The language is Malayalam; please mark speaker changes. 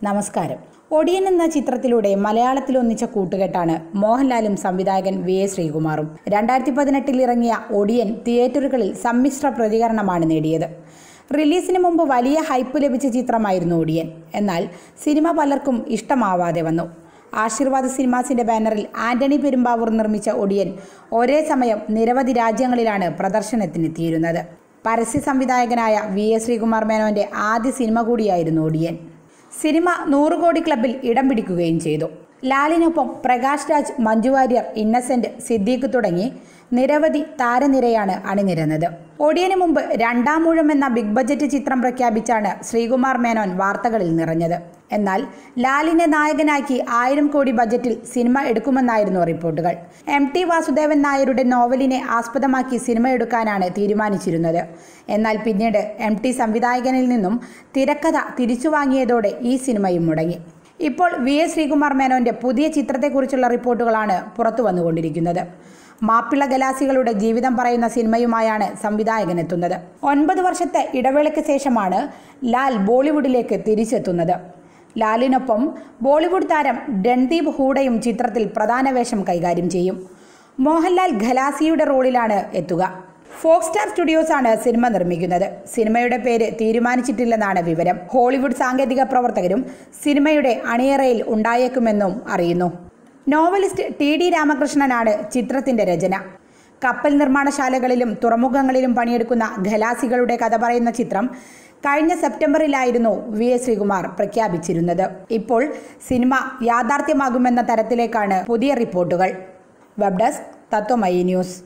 Speaker 1: നമസ്കാരം ഒടിയൻ എന്ന ചിത്രത്തിലൂടെ മലയാളത്തിൽ ഒന്നിച്ച കൂട്ടുകെട്ടാണ് മോഹൻലാലും സംവിധായകൻ വി എ ശ്രീകുമാറും രണ്ടായിരത്തി പതിനെട്ടിൽ ഇറങ്ങിയ ഒടിയൻ തിയേറ്ററുകളിൽ സമ്മിശ്ര പ്രതികരണമാണ് നേടിയത് റിലീസിന് മുമ്പ് വലിയ ഹൈപ്പ് ലഭിച്ച ചിത്രമായിരുന്നു ഒടിയൻ എന്നാൽ സിനിമ പലർക്കും ഇഷ്ടമാവാതെ വന്നു ആശീർവാദ് സിനിമാസിന്റെ ബാനറിൽ ആന്റണി പെരുമ്പാവൂർ നിർമ്മിച്ച ഒടിയൻ ഒരേ സമയം നിരവധി രാജ്യങ്ങളിലാണ് പ്രദർശനത്തിനെത്തിയിരുന്നത് പരസ്യ സംവിധായകനായ വി എസ് ശ്രീകുമാർ മേനോന്റെ ആദ്യ സിനിമ കൂടിയായിരുന്നു ഒടിയൻ സിനിമ നൂറ് കോടി ക്ലബിൽ ഇടം പിടിക്കുകയും ചെയ്തു ലാലിനൊപ്പം പ്രകാശ് രാജ് മഞ്ജു വാര്യർ ഇന്നസെന്റ് സിദ്ദീഖ് തുടങ്ങി നിരവധി താരനിരയാണ് അണിനിരന്നത് ഒടിയന് മുമ്പ് രണ്ടാം മൂഴം എന്ന ബിഗ് ബജറ്റ് ചിത്രം പ്രഖ്യാപിച്ചാണ് ശ്രീകുമാർ മേനോൻ വാർത്തകളിൽ നിറഞ്ഞത് എന്നാൽ ലാലിനെ നായകനാക്കി ആയിരം കോടി ബജറ്റിൽ സിനിമ എടുക്കുമെന്നായിരുന്നു റിപ്പോർട്ടുകൾ എം ടി വാസുദേവൻ നായരുടെ നോവലിനെ ആസ്പദമാക്കി സിനിമ എടുക്കാനാണ് തീരുമാനിച്ചിരുന്നത് എന്നാൽ പിന്നീട് എം ടി സംവിധായകനിൽ നിന്നും തിരക്കഥ തിരിച്ചു വാങ്ങിയതോടെ ഈ സിനിമയും മുടങ്ങി ഇപ്പോൾ വി എസ് ശ്രീകുമാർ മേനോന്റെ പുതിയ ചിത്രത്തെക്കുറിച്ചുള്ള റിപ്പോർട്ടുകളാണ് പുറത്തു വന്നുകൊണ്ടിരിക്കുന്നത് മാപ്പിള ഗലാസികളുടെ ജീവിതം പറയുന്ന സിനിമയുമായാണ് സംവിധായകൻ എത്തുന്നത് ഒൻപത് വർഷത്തെ ഇടവേളയ്ക്ക് ശേഷമാണ് ലാൽ ബോളിവുഡിലേക്ക് തിരിച്ചെത്തുന്നത് ലാലിനൊപ്പം ബോളിവുഡ് താരം രൺദീപ് ഹൂഡയും ചിത്രത്തിൽ പ്രധാന വേഷം കൈകാര്യം ചെയ്യും മോഹൻലാൽ ഖലാസിയുടെ റോളിലാണ് എത്തുക ഫോക്സ് സ്റ്റാർ സ്റ്റുഡിയോസ് ആണ് സിനിമ നിർമ്മിക്കുന്നത് സിനിമയുടെ പേര് തീരുമാനിച്ചിട്ടില്ലെന്നാണ് വിവരം ഹോളിവുഡ് സാങ്കേതിക പ്രവർത്തകരും സിനിമയുടെ അണിയറയിൽ ഉണ്ടായേക്കുമെന്നും അറിയുന്നു നോവലിസ്റ്റ് ടി ഡി രാമകൃഷ്ണനാണ് ചിത്രത്തിന്റെ രചന കപ്പൽ നിർമ്മാണശാലകളിലും തുറമുഖങ്ങളിലും പണിയെടുക്കുന്ന ഖലാസികളുടെ കഥ പറയുന്ന ചിത്രം കഴിഞ്ഞ സെപ്റ്റംബറിലായിരുന്നു വി എസ് ശ്രീകുമാർ പ്രഖ്യാപിച്ചിരുന്നത് ഇപ്പോൾ സിനിമ യാഥാർത്ഥ്യമാകുമെന്ന തരത്തിലേക്കാണ് പുതിയ റിപ്പോർട്ടുകൾ വെബ് ഡെസ്ക് തത്വമയി ന്യൂസ്